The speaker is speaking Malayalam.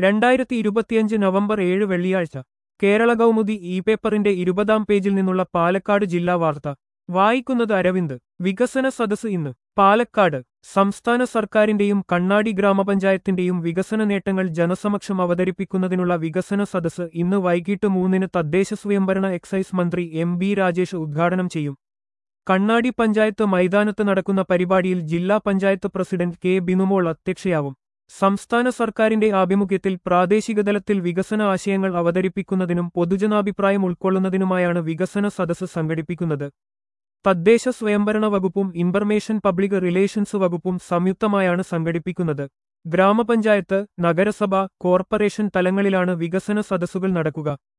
രണ്ടായിരത്തി ഇരുപത്തിയഞ്ച് നവംബർ ഏഴ് വെള്ളിയാഴ്ച കേരള കൗമുദി ഇ പേപ്പറിന്റെ ഇരുപതാം പേജിൽ നിന്നുള്ള പാലക്കാട് ജില്ലാ വാർത്ത വായിക്കുന്നത് അരവിന്ദ് വികസന സദസ് ഇന്ന് പാലക്കാട് സംസ്ഥാന സർക്കാരിന്റെയും കണ്ണാടി ഗ്രാമപഞ്ചായത്തിന്റെയും വികസന നേട്ടങ്ങൾ ജനസമക്ഷം അവതരിപ്പിക്കുന്നതിനുള്ള വികസന സദസ് ഇന്ന് വൈകിട്ട് മൂന്നിന് തദ്ദേശ സ്വയംഭരണ എക്സൈസ് മന്ത്രി എം ബി രാജേഷ് ഉദ്ഘാടനം ചെയ്യും കണ്ണാടി പഞ്ചായത്ത് മൈതാനത്ത് നടക്കുന്ന പരിപാടിയിൽ ജില്ലാ പഞ്ചായത്ത് പ്രസിഡന്റ് കെ ബിനുമോൾ അധ്യക്ഷയാവും സംസ്ഥാന സർക്കാരിന്റെ ആഭിമുഖ്യത്തിൽ പ്രാദേശികതലത്തിൽ വികസന ആശയങ്ങൾ അവതരിപ്പിക്കുന്നതിനും പൊതുജനാഭിപ്രായം ഉൾക്കൊള്ളുന്നതിനുമായാണ് വികസന സദസ്സ് സംഘടിപ്പിക്കുന്നത് തദ്ദേശ സ്വയംഭരണ വകുപ്പും ഇൻഫർമേഷൻ പബ്ലിക് റിലേഷൻസ് വകുപ്പും സംയുക്തമായാണ് സംഘടിപ്പിക്കുന്നത് ഗ്രാമപഞ്ചായത്ത് നഗരസഭ കോർപ്പറേഷൻ തലങ്ങളിലാണ് വികസന സദസ്സുകൾ നടക്കുക